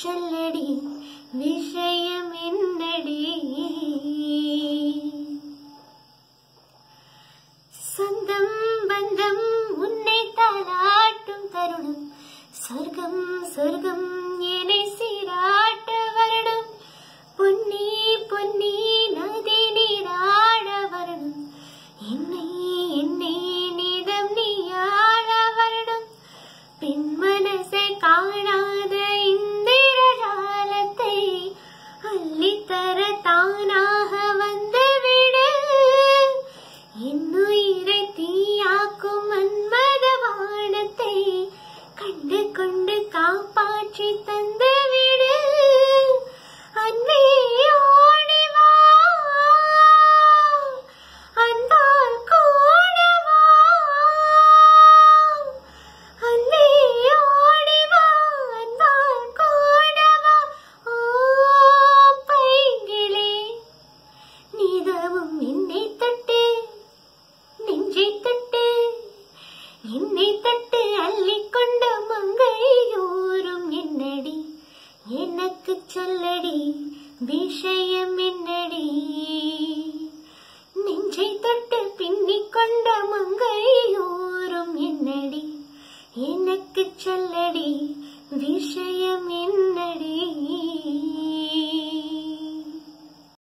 சொல்லடி விஷயம் என்னடி சொந்தம் பந்தம் உன்னை தாளாட்டும் தருணம் சொர்க்கம் சொர்க்கம் என்னை சீராட்ட வருடம் பொன்னி பொன்னி நதி நீராட வரணும் என்னை என்னை நீதம் நீயாழ வரணும் பின் மனசை காணாத இந்திரஜாலத்தை அள்ளித்தர தானாக வந்து விடு என்னுயிரை தீயாக்கும் மன்மத வானத்தை கண்டு கொண்டு காப்பாற்றி தந்து விடு அன்பே ஓடி வா அன்பால் கூட வா அன்பே ஓடி வா அன்பால் கூட வா ஓ பைங்கிளே நீதவும் என்னை தட்டு நெஞ்சை தட்டு என்னை தட்டு அள்ளிக்கொண்ட மங்கையோரும் என்னடி எனக்கு சொல்லடி விஷயம் என்னடி நெஞ்சை தட்டு பின்னிக் கொண்ட மங்கையோரும் என்னடி எனக்கு சொல்லடி விஷயம் என்னடி